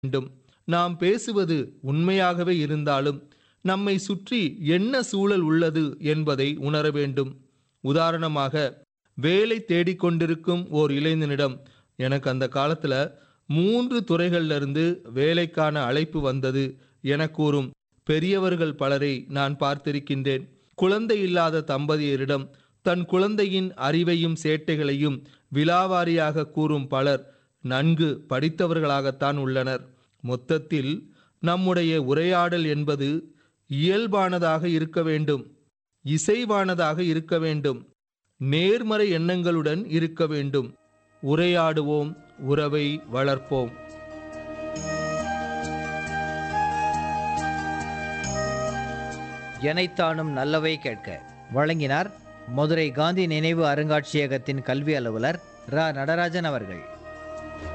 வேண்டும் நாம் பேசுவது உண்மையாகவே இருந்தாலும் நம்மை சுற்றி என்ன சூழல் உள்ளது என்பதை உணர வேண்டும் உதாரணமாக வேலை தேடிக்கொண்டிருக்கும் ஓர் இளைஞனிடம் எனக்கு அந்த காலத்துல மூன்று துறைகள்ல இருந்து வேலைக்கான அழைப்பு வந்தது என கூறும் பெரியவர்கள் பலரை நான் பார்த்திருக்கின்றேன் குழந்தை இல்லாத தம்பதியரிடம் தன் குழந்தையின் அறிவையும் சேட்டைகளையும் விலாவாரியாக கூறும் பலர் நன்கு படித்தவர்களாகத்தான் உள்ளனர் மொத்தத்தில் நம்முடைய உரையாடல் என்பது இயல்பானதாக இருக்க வேண்டும் இசைவானதாக இருக்க வேண்டும் நேர்மறை எண்ணங்களுடன் இருக்க வேண்டும் உரையாடுவோம் உறவை வளர்ப்போம் எனைத்தானும் நல்லவை கேட்க வழங்கினார் மதுரை காந்தி நினைவு அருங்காட்சியகத்தின் கல்வி அலுவலர் ரா நடராஜன் அவர்கள்